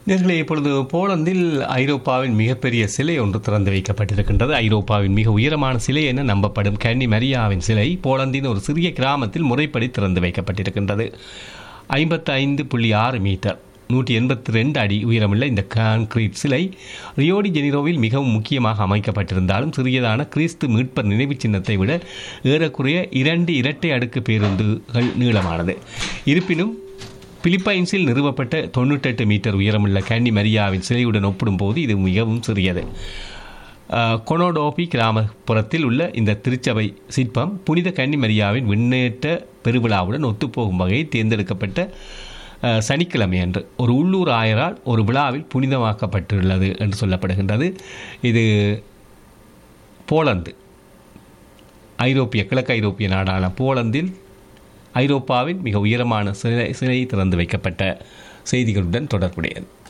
நேர்களே இப்பொழுது போலந்தில் ஐரோப்பாவின் மிகப்பெரிய சிலை ஒன்று திறந்து வைக்கப்பட்டிருக்கின்றது ஐரோப்பாவின் மிக உயரமான சிலை என நம்பப்படும் கன்னி மரியாவின் சிலை போலந்தின் ஒரு சிறிய கிராமத்தில் முறைப்படி திறந்து வைக்கப்பட்டிருக்கின்றது ஐம்பத்தி ஐந்து புள்ளி ஆறு மீட்டர் நூற்றி எண்பத்தி ரெண்டு அடி உயரமுள்ள இந்த கான்கிரீட் சிலை ரியோடி ஜெனிரோவில் மிகவும் முக்கியமாக அமைக்கப்பட்டிருந்தாலும் சிறியதான கிறிஸ்து மீட்பர் நினைவுச் சின்னத்தை விட ஏறக்குறைய இரண்டு இரட்டை அடுக்கு பேருந்துகள் நீளமானது இருப்பினும் பிலிப்பைன்ஸில் நிறுவப்பட்ட தொண்ணூற்றெட்டு மீட்டர் உயரமுள்ள கன்னி மரியாவின் சிலையுடன் ஒப்பிடும்போது இது மிகவும் சிறியது அஹ், கொனோடோபி கிராமப்புறத்தில் உள்ள இந்த திருச்சபை சிற்பம் புனித கன்னி மரியாவின் விண்ணேற்ற பெருவிழாவுடன் ஒத்துப்போகும் வகையில் தேர்ந்தெடுக்கப்பட்ட அஹ், சனிக்கிழமை அன்று ஒரு உள்ளூர் ஆயரால் ஒரு விழாவில் புனிதமாக்கப்பட்டுள்ளது என்று சொல்லப்படுகின்றது இது போலந்து ஐரோப்பிய கிழக்கு ஐரோப்பிய நாடான போலந்தில் ஐரோப்பாவின் மிக உயரமான சிலை சிலை திறந்து வைக்கப்பட்ட செய்திகளுடன் தொடர்புடையது